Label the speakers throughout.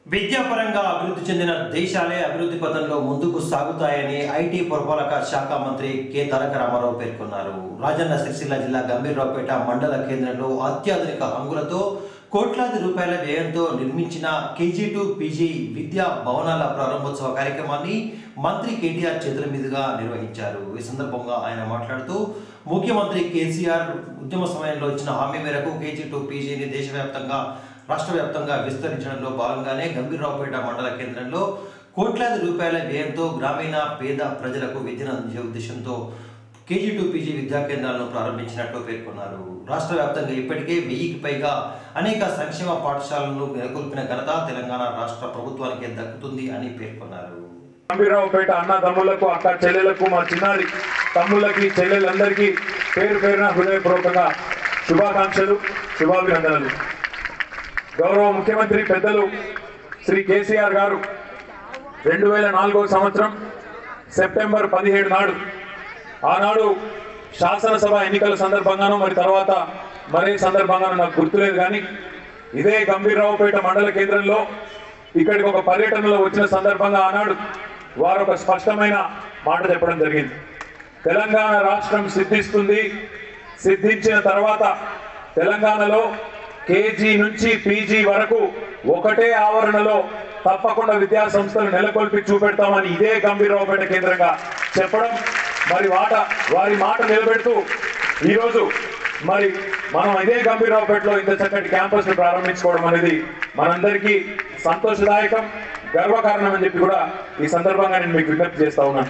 Speaker 1: విద్యాపరంగా అభివృద్ధి చెందిన దేశాలే అభివృద్ధి పథంలో ముందుకు సాగుతాయని ఐటీ పురపాలక శాఖ మంత్రి కె తారక రామారావు పేర్కొన్నారు రాజన్న సిరిసిల్ల జిల్లా గంభీరరావుపేట మండల కేంద్రంలో అత్యాధునిక హంగులతో కోట్లాది రూపాయల వ్యయంతో నిర్మించిన కేజీ టు పీజీ విద్యా భవనాల ప్రారంభోత్సవ కార్యక్రమాన్ని మంత్రి కేటీఆర్ చేతుల మీదుగా నిర్వహించారు ఈ సందర్భంగా ఆయన మాట్లాడుతూ ముఖ్యమంత్రి కేసీఆర్ ఉద్యమ సమయంలో ఇచ్చిన హామీ మేరకు కేజీ టు పీజీని దేశవ్యాప్తంగా రాష్ట్ర వ్యాప్తంగా విస్తరించడంలో భాగంగానే గంభీరరావుపేట మండల కేంద్రంలో కోట్లాది రూపాయల వ్యయంతో గ్రామీణ పేద ప్రజలకు విద్యను అందించే ఉద్దేశంతో కేజీ టు పీజీ విద్యా కేంద్రాలను ప్రారంభించినట్లు పేర్కొన్నారు రాష్ట్ర వ్యాప్తంగా ఇప్పటికే వెయ్యికి పైగా అనేక సంక్షేమ పాఠశాలలను నెలకొల్పిన ఘనత తెలంగాణ రాష్ట్ర ప్రభుత్వానికి దక్కుతుంది అని పేర్కొన్నారు
Speaker 2: గంభీరావుపేట అన్న తమ్ముళ్లకు అక్క చెల్లెలకు మా చిన్నారి తమ్ముళ్ళకి చెల్లెలందరికీ పేరు పేరున హృదయపూర్వకంగా శుభాకాంక్షలు శుభాభినందనలు గౌరవ ముఖ్యమంత్రి పెద్దలు శ్రీ కేసీఆర్ గారు రెండు వేల నాలుగవ సంవత్సరం సెప్టెంబర్ పదిహేడు నాడు ఆనాడు శాసనసభ ఎన్నికల సందర్భంగానో మరి తర్వాత మరే సందర్భంగానో నాకు గుర్తులేదు కానీ ఇదే గంభీరరావుపేట మండల కేంద్రంలో ఇక్కడికి ఒక పర్యటనలో వచ్చిన సందర్భంగా ఆనాడు వారు ఒక స్పష్టమైన మాట చెప్పడం జరిగింది తెలంగాణ రాష్ట్రం సిద్ధిస్తుంది సిద్ధించిన తర్వాత తెలంగాణలో కేజీ నుంచి పీజీ వరకు ఒకటే ఆవరణలో తప్పకుండా విద్యా సంస్థలు నెలకొల్పి చూపెడతామని ఇదే గంభీరరావుపేట కేంద్రంగా చెప్పడం మరి వాట వారి మాట నిలబెడుతూ ఈరోజు మరి మనం ఇదే గంభీరరావుపేటలో ఇంత చక్కటి క్యాంపస్ ను ప్రారంభించుకోవడం అనేది మనందరికీ సంతోషదాయకం గర్వకారణం అని చెప్పి కూడా ఈ సందర్భంగా నేను మీకు విజ్ఞప్తి చేస్తా ఉన్నాను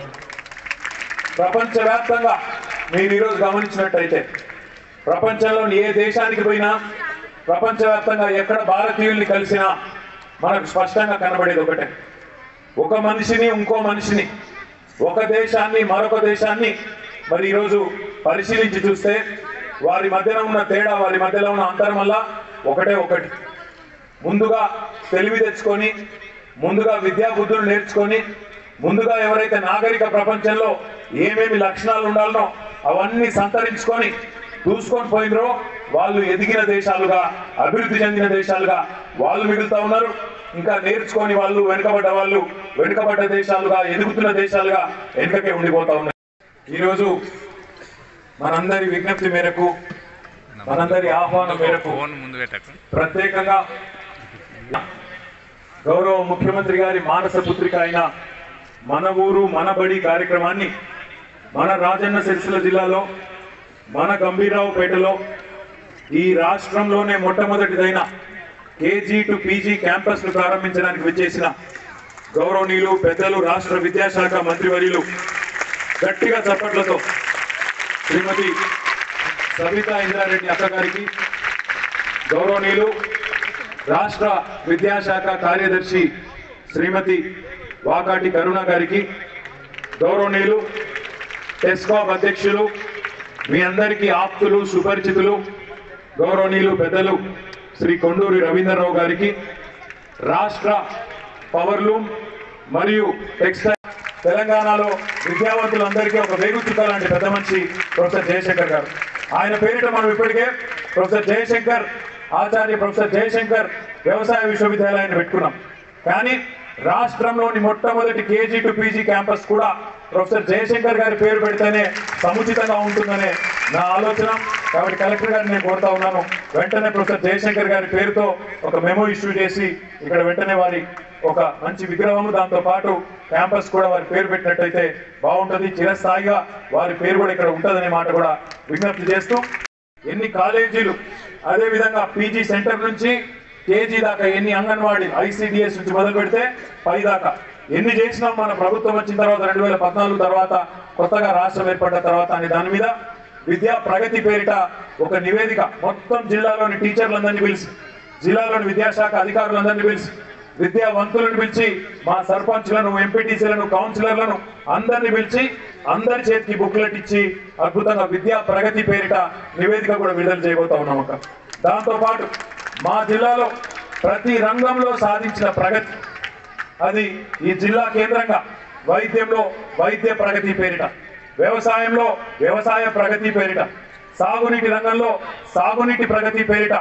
Speaker 2: ప్రపంచవ్యాప్తంగా మీరు ఈరోజు గమనించినట్టయితే ప్రపంచంలోని ఏ దేశానికి పోయినా ప్రపంచవ్యాప్తంగా ఎక్కడ భారతీయుల్ని కలిసినా మనకు స్పష్టంగా కనబడేది ఒకటే ఒక మనిషిని ఇంకో మనిషిని ఒక దేశాన్ని మరొక దేశాన్ని మరి ఈరోజు పరిశీలించి చూస్తే వారి మధ్యన ఉన్న తేడా వారి మధ్యలో ఉన్న అంతరం వల్ల ఒకటే ఒకటి ముందుగా తెలివి తెచ్చుకొని ముందుగా విద్యా బుద్ధులు నేర్చుకొని ముందుగా ఎవరైతే నాగరిక ప్రపంచంలో ఏమేమి లక్షణాలు ఉండాలనో అవన్నీ సంతరించుకొని దూసుకొని పోయినరో వాళ్ళు ఎదిగిన దేశాలుగా అభివృద్ధి చెందిన దేశాలుగా వాళ్ళు మిగులుతా ఉన్నారు ఇంకా నేర్చుకొని వాళ్ళు వెనుకబడ్డ వాళ్ళు వెనుకబడ్డ దేశాలుగా ఎదుగుతున్న దేశాలుగా వెనుకకే ఉండిపోతా ఉన్నారు ఈరోజు మనందరి విజ్ఞప్తి మేరకు మనందరి ఆహ్వానం మేరకు
Speaker 3: ఫోన్ ముందు పెట్టకు
Speaker 2: ప్రత్యేకంగా గౌరవ ముఖ్యమంత్రి గారి మానస పుత్రిక అయిన మన ఊరు మన బడి కార్యక్రమాన్ని మన రాజన్న సిరిసిల్ల జిల్లాలో మన గంభీరావుపేటలో ఈ రాష్ట్రంలోనే మొట్టమొదటిదైన కేజీ టు పీజీ క్యాంపస్ ను ప్రారంభించడానికి విచ్చేసిన గౌరవనీయులు పెద్దలు రాష్ట్ర విద్యాశాఖ మంత్రివర్యులు గట్టిగా చప్పట్లతో శ్రీమతి సబితా ఇంద్రారెడ్డి అక్క గారికి గౌరవనీయులు రాష్ట్ర విద్యాశాఖ కార్యదర్శి శ్రీమతి వాకాటి కరుణ గారికి గౌరవనీయులు టెస్కాప్ అధ్యక్షులు మీ అందరికీ ఆప్తులు సుపరిచితులు గౌరవనీయులు పెద్దలు శ్రీ కొండూరి రవీంద్రరావు గారికి రాష్ట్ర పవర్లూమ్ మరియు టెక్స్టైల్ తెలంగాణలో విద్యావంతులందరికీ ఒక వేగుచుక్క లాంటి పెద్ద మనిషి ప్రొఫెసర్ జయశంకర్ గారు ఆయన పేరిట మనం ఇప్పటికే ప్రొఫెసర్ జయశంకర్ ఆచార్య ప్రొఫెసర్ జయశంకర్ వ్యవసాయ విశ్వవిద్యాలయాన్ని పెట్టుకున్నాం కానీ రాష్ట్రంలోని మొట్టమొదటి కేజీ టు పీజీ క్యాంపస్ కూడా ప్రొఫెసర్ జయశంకర్ గారి పేరు పెడితేనే సముచితంగా ఉంటుందనే నా ఆలోచన కాబట్టి కలెక్టర్ గారిని నేను కోరుతా ఉన్నాను వెంటనే ప్రొఫెసర్ జయశంకర్ గారి పేరుతో ఒక మెమో ఇష్యూ చేసి ఇక్కడ వెంటనే వారి ఒక మంచి విగ్రహము దాంతో పాటు క్యాంపస్ కూడా వారి పేరు పెట్టినట్టయితే బాగుంటుంది చిరస్థాయిగా వారి పేరు కూడా ఇక్కడ ఉంటుందనే మాట కూడా విజ్ఞప్తి చేస్తూ ఎన్ని కాలేజీలు అదే విధంగా పీజీ సెంటర్ నుంచి కేజీ దాకా ఎన్ని అంగన్వాడీ ఐసిడిఎస్ నుంచి మొదలు పెడితే పై దాకా ఎన్ని చేసినాం మన ప్రభుత్వం వచ్చిన తర్వాత రెండు వేల పద్నాలుగు తర్వాత కొత్తగా రాష్ట్రం ఏర్పడ్డ తర్వాత అనే దాని మీద విద్యా ప్రగతి పేరిట ఒక నివేదిక మొత్తం జిల్లాలోని టీచర్లందరినీ పిలిచి జిల్లాలోని విద్యాశాఖ అధికారులందరినీ పిలిచి విద్యావంతులను పిలిచి మా సర్పంచ్లను ఎంపీటీసీలను కౌన్సిలర్లను అందరిని పిలిచి అందరి చేతికి బుక్లెట్ ఇచ్చి అద్భుతంగా విద్యా ప్రగతి పేరిట నివేదిక కూడా విడుదల చేయబోతా ఉన్నాం అక్క దాంతో పాటు మా జిల్లాలో ప్రతి రంగంలో సాధించిన ప్రగతి అది ఈ జిల్లా కేంద్రంగా వైద్యంలో వైద్య ప్రగతి పేరిట వ్యవసాయంలో వ్యవసాయ ప్రగతి పేరిట సాగునీటి రంగంలో సాగునీటి ప్రగతి పేరిట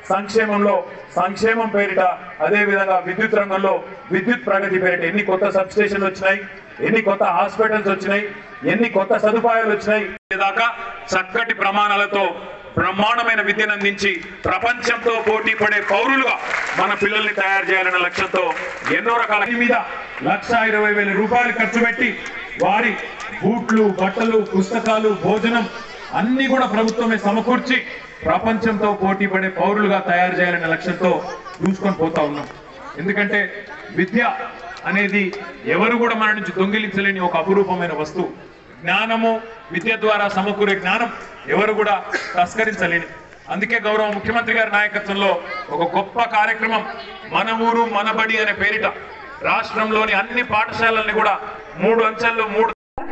Speaker 2: సంక్షేమంలో సంక్షేమం పేరిట అదే విధంగా విద్యుత్ రంగంలో విద్యుత్ ప్రగతి పేరిట ఎన్ని కొత్త సబ్ స్టేషన్లు వచ్చినాయి ఎన్ని కొత్త హాస్పిటల్స్ వచ్చినాయి ఎన్ని కొత్త సదుపాయాలు వచ్చినాయి దాకా చక్కటి ప్రమాణాలతో బ్రహ్మాండమైన విద్యను అందించి ప్రపంచంతో పోటీ పడే పౌరులుగా మన పిల్లల్ని తయారు చేయాలన్న లక్ష్యంతో ఎన్నో రకాల ఈ మీద లక్ష ఇరవై వేల రూపాయలు ఖర్చు పెట్టి వారి బూట్లు బట్టలు పుస్తకాలు భోజనం అన్ని కూడా ప్రభుత్వమే సమకూర్చి ప్రపంచంతో పోటీ పడే పౌరులుగా తయారు చేయాలనే లక్ష్యంతో చూసుకొని పోతా ఉన్నాం ఎందుకంటే విద్య అనేది ఎవరు కూడా మన నుంచి దొంగిలించలేని ఒక అపురూపమైన వస్తువు జ్ఞానము విద్య ద్వారా సమకూరే జ్ఞానం ఎవరు కూడా తస్కరించలేని అందుకే గౌరవ ముఖ్యమంత్రి గారి నాయకత్వంలో ఒక గొప్ప కార్యక్రమం మన ఊరు మన బడి అనే పేరిట రాష్ట్రంలోని అన్ని పాఠశాలల్ని కూడా మూడు అంచెల్లో మూడు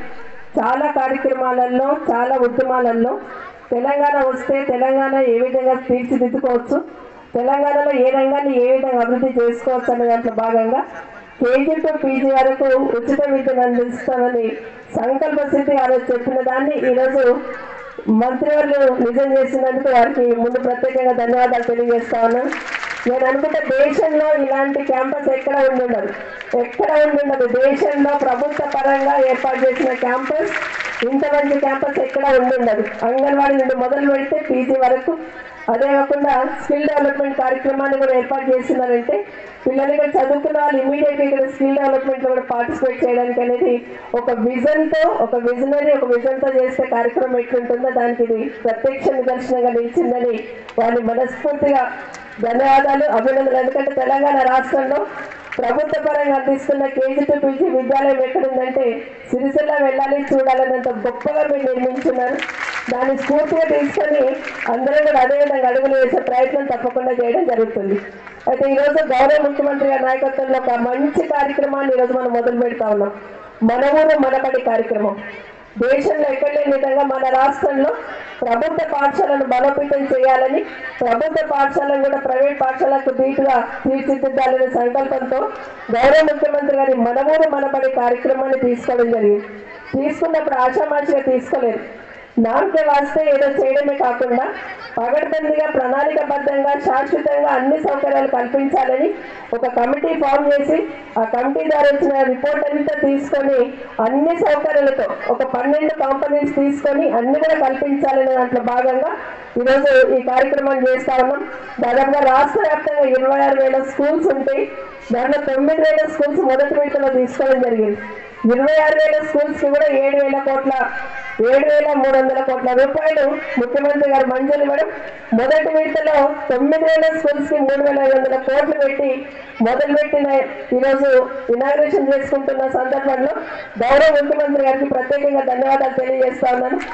Speaker 3: చాలా కార్యక్రమాలలో చాలా ఉద్యమాలలో తెలంగాణ వస్తే తెలంగాణ ఏ విధంగా తీర్చిదిద్దుకోవచ్చు తెలంగాణలో ఏ రంగాన్ని ఏ విధంగా అభివృద్ధి చేసుకోవచ్చు అనే దాంట్లో భాగంగా కేజీ టు పీజీ వరకు ఉచిత విద్యను అందిస్తామని సంకల్ప స్థితి ఆ రోజు చెప్పిన దాన్ని ఈరోజు మంత్రివర్యులు నిజం చేసినందుకు వారికి ముందు ప్రత్యేకంగా ధన్యవాదాలు తెలియజేస్తా ఉన్నాను నేను అనుకుంటే దేశంలో ఇలాంటి క్యాంపస్ ఎక్కడ ఉండుండదు ఎక్కడ ఉండుండదు దేశంలో ప్రభుత్వ పరంగా ఏర్పాటు చేసిన క్యాంపస్ ఇంత మంచి క్యాంపస్ ఎక్కడ ఉండుండదు అంగన్వాడీ నుండి మొదలు పెడితే పీజీ వరకు అదే కాకుండా స్కిల్ డెవలప్మెంట్ కార్యక్రమాన్ని కూడా ఏర్పాటు చేస్తున్నారంటే పిల్లలు ఇక్కడ చదువుకున్న వాళ్ళు ఇమీడియట్గా ఇక్కడ స్కిల్ డెవలప్మెంట్ లో కూడా పార్టిసిపేట్ చేయడానికి అనేది ఒక విజన్ తో ఒక విజనరీ ఒక విజన్ తో చేసే కార్యక్రమం ఎట్లుంటుందో దానికి ఇది ప్రత్యక్ష నిదర్శనంగా నిలిచిందని వారిని మనస్ఫూర్తిగా ధన్యవాదాలు అభినందనలు ఎందుకంటే తెలంగాణ రాష్ట్రంలో ప్రభుత్వ పరంగా అందిస్తున్న కేజీ టు పీజీ విద్యాలయం ఎక్కడుందంటే సిరిసిల్ల వెళ్ళాలి చూడాలన్నంత గొప్పగా మీరు నిర్మించున్నారు దాన్ని స్ఫూర్తిగా తీసుకొని అందరం కూడా అదే విధంగా అడుగులు వేసే ప్రయత్నం తప్పకుండా చేయడం జరుగుతుంది అయితే ఈరోజు గౌరవ ముఖ్యమంత్రి గారి నాయకత్వంలో ఒక మంచి కార్యక్రమాన్ని ఈరోజు మనం మొదలు పెడతా ఉన్నాం మన ఊరు మనబడి కార్యక్రమం దేశంలో ఎక్కడ లేని విధంగా మన రాష్ట్రంలో ప్రభుత్వ పాఠశాలను బలోపేతం చేయాలని ప్రభుత్వ పాఠశాలను కూడా ప్రైవేట్ పాఠశాలకు ధీటుగా తీర్చిదిద్దాలనే సంకల్పంతో గౌరవ ముఖ్యమంత్రి గారి మన ఊరు మనబడి కార్యక్రమాన్ని తీసుకోవడం జరిగింది తీసుకున్నప్పుడు ఆషామాషిగా తీసుకోలేదు నామకే వాస్తే ఏదో చేయడమే కాకుండా పగడ్బందీగా ప్రణాళికబద్ధంగా శాశ్వతంగా అన్ని సౌకర్యాలు కల్పించాలని ఒక కమిటీ ఫామ్ చేసి ఆ కమిటీ ద్వారా వచ్చిన రిపోర్ట్ అంతా తీసుకొని అన్ని సౌకర్యాలతో ఒక పన్నెండు కంపెనీస్ తీసుకొని అన్ని కూడా కల్పించాలనే దాంట్లో భాగంగా ఈరోజు ఈ కార్యక్రమం చేస్తా ఉన్నాం దాదాపుగా రాష్ట్ర వ్యాప్తంగా ఇరవై ఆరు వేల స్కూల్స్ ఉంటాయి దాంట్లో తొమ్మిది వేల స్కూల్స్ మొదటి విడతలో తీసుకోవడం జరిగింది ఇరవై ఆరు వేల స్కూల్స్ కి కూడా ఏడు వేల కోట్ల ఏడు వేల మూడు వందల కోట్ల రూపాయలు ముఖ్యమంత్రి గారు మంజూరు ఇవ్వడం మొదటి విడతలో తొమ్మిది వేల స్కూల్స్ కి మూడు వేల ఐదు వందల కోట్లు పెట్టి మొదలుపెట్టిన ఈరోజు ఇనాగ్రేషన్ చేసుకుంటున్న సందర్భంలో గౌరవ ముఖ్యమంత్రి గారికి ప్రత్యేకంగా ధన్యవాదాలు తెలియజేస్తా ఉన్నాను